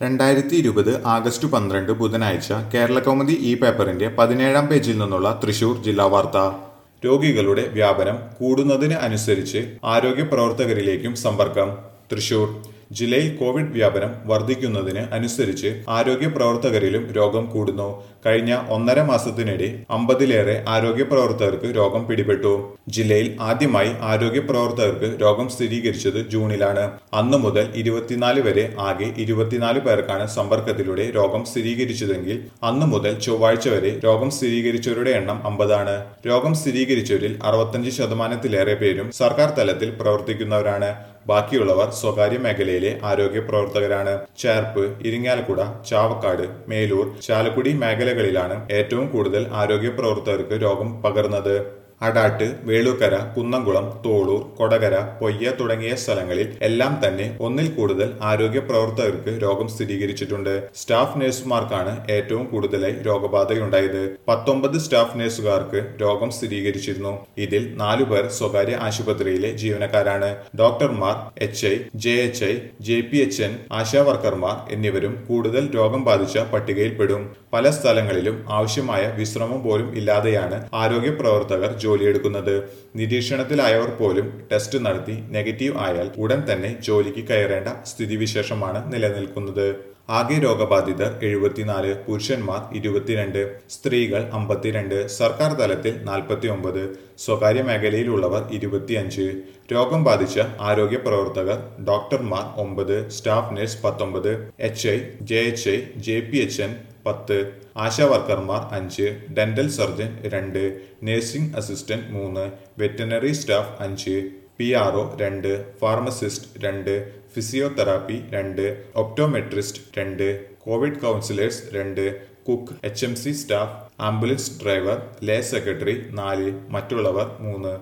രണ്ടായിരത്തി ഇരുപത് ആഗസ്റ്റ് പന്ത്രണ്ട് ബുധനാഴ്ച കേരളകൗമുദി ഈ പേപ്പറിന്റെ പതിനേഴാം പേജിൽ നിന്നുള്ള തൃശൂർ ജില്ലാ വാർത്ത രോഗികളുടെ വ്യാപനം കൂടുന്നതിന് അനുസരിച്ച് ആരോഗ്യ പ്രവർത്തകരിലേക്കും സമ്പർക്കം തൃശൂർ ജില്ലയിൽ കോവിഡ് വ്യാപനം വർദ്ധിക്കുന്നതിന് അനുസരിച്ച് ആരോഗ്യ പ്രവർത്തകരിലും രോഗം കൂടുന്നു കഴിഞ്ഞ ഒന്നര മാസത്തിനിടെ അമ്പതിലേറെ ആരോഗ്യ പ്രവർത്തകർക്ക് രോഗം പിടിപെട്ടു ജില്ലയിൽ ആദ്യമായി ആരോഗ്യ പ്രവർത്തകർക്ക് രോഗം സ്ഥിരീകരിച്ചത് ജൂണിലാണ് അന്നു മുതൽ ഇരുപത്തിനാല് വരെ ആകെ ഇരുപത്തിനാല് പേർക്കാണ് സമ്പർക്കത്തിലൂടെ രോഗം സ്ഥിരീകരിച്ചതെങ്കിൽ അന്നു മുതൽ ചൊവ്വാഴ്ച വരെ രോഗം സ്ഥിരീകരിച്ചവരുടെ എണ്ണം അമ്പതാണ് രോഗം സ്ഥിരീകരിച്ചവരിൽ അറുപത്തഞ്ച് ശതമാനത്തിലേറെ പേരും സർക്കാർ തലത്തിൽ പ്രവർത്തിക്കുന്നവരാണ് ബാക്കിയുള്ളവർ സ്വകാര്യ മേഖലയിലെ ആരോഗ്യ പ്രവർത്തകരാണ് ചേർപ്പ് ഇരിങ്ങാലക്കുട ചാവക്കാട് മേലൂർ ചാലക്കുടി മേഖലകളിലാണ് ഏറ്റവും കൂടുതൽ ആരോഗ്യ പ്രവർത്തകർക്ക് രോഗം പകർന്നത് അടാട്ട് വേളൂക്കര കുന്നംകുളം തോളൂർ കൊടകര പൊയ്യ തുടങ്ങിയ സ്ഥലങ്ങളിൽ എല്ലാം തന്നെ ഒന്നിൽ കൂടുതൽ ആരോഗ്യ പ്രവർത്തകർക്ക് രോഗം സ്ഥിരീകരിച്ചിട്ടുണ്ട് സ്റ്റാഫ് നഴ്സുമാർക്കാണ് ഏറ്റവും കൂടുതലായി രോഗബാധയുണ്ടായത് പത്തൊമ്പത് സ്റ്റാഫ് നഴ്സുകാർക്ക് രോഗം സ്ഥിരീകരിച്ചിരുന്നു ഇതിൽ നാലു പേർ സ്വകാര്യ ആശുപത്രിയിലെ ജീവനക്കാരാണ് ഡോക്ടർമാർ H I J H I J P H N ASHA വർക്കർമാർ എന്നിവരും കൂടുതൽ രോഗം ബാധിച്ച പട്ടികയിൽപ്പെടും പല സ്ഥലങ്ങളിലും ആവശ്യമായ വിശ്രമം പോലും ഇല്ലാതെയാണ് ആരോഗ്യ പ്രവർത്തകർ ജോലിയെടുക്കുന്നത് നിരീക്ഷണത്തിലായവർ പോലും ടെസ്റ്റ് നടത്തി നെഗറ്റീവ് ആയാൽ ഉടൻ തന്നെ ജോലിക്ക് കയറേണ്ട സ്ഥിതിവിശേഷമാണ് നിലനിൽക്കുന്നത് ആകെ രോഗബാധിതർ എഴുപത്തിനാല് പുരുഷന്മാർ ഇരുപത്തിരണ്ട് സ്ത്രീകൾ അമ്പത്തിരണ്ട് സർക്കാർ തലത്തിൽ നാൽപ്പത്തി ഒമ്പത് സ്വകാര്യ മേഖലയിലുള്ളവർ ഇരുപത്തിയഞ്ച് രോഗം ബാധിച്ച ആരോഗ്യ പ്രവർത്തകർ ഡോക്ടർമാർ ഒമ്പത് സ്റ്റാഫ് നഴ്സ് പത്തൊമ്പത് H I J H I J P H N പത്ത് ആശാ വർക്കർമാർ അഞ്ച് ഡെന്റൽ സർജൻ രണ്ട് നഴ്സിംഗ് അസിസ്റ്റന്റ് മൂന്ന് വെറ്റനറി സ്റ്റാഫ് അഞ്ച് പി ആർ ഒ രണ്ട് ഫാർമസിസ്റ്റ് രണ്ട് ഫിസിയോതെറാപ്പി രണ്ട് ഒപ്റ്റോമെട്രിസ്റ്റ് രണ്ട് കോവിഡ് കൗൺസിലേഴ്സ് രണ്ട് cook H M C staff ambulance driver lay secretary നാല് മറ്റുള്ളവർ മൂന്ന്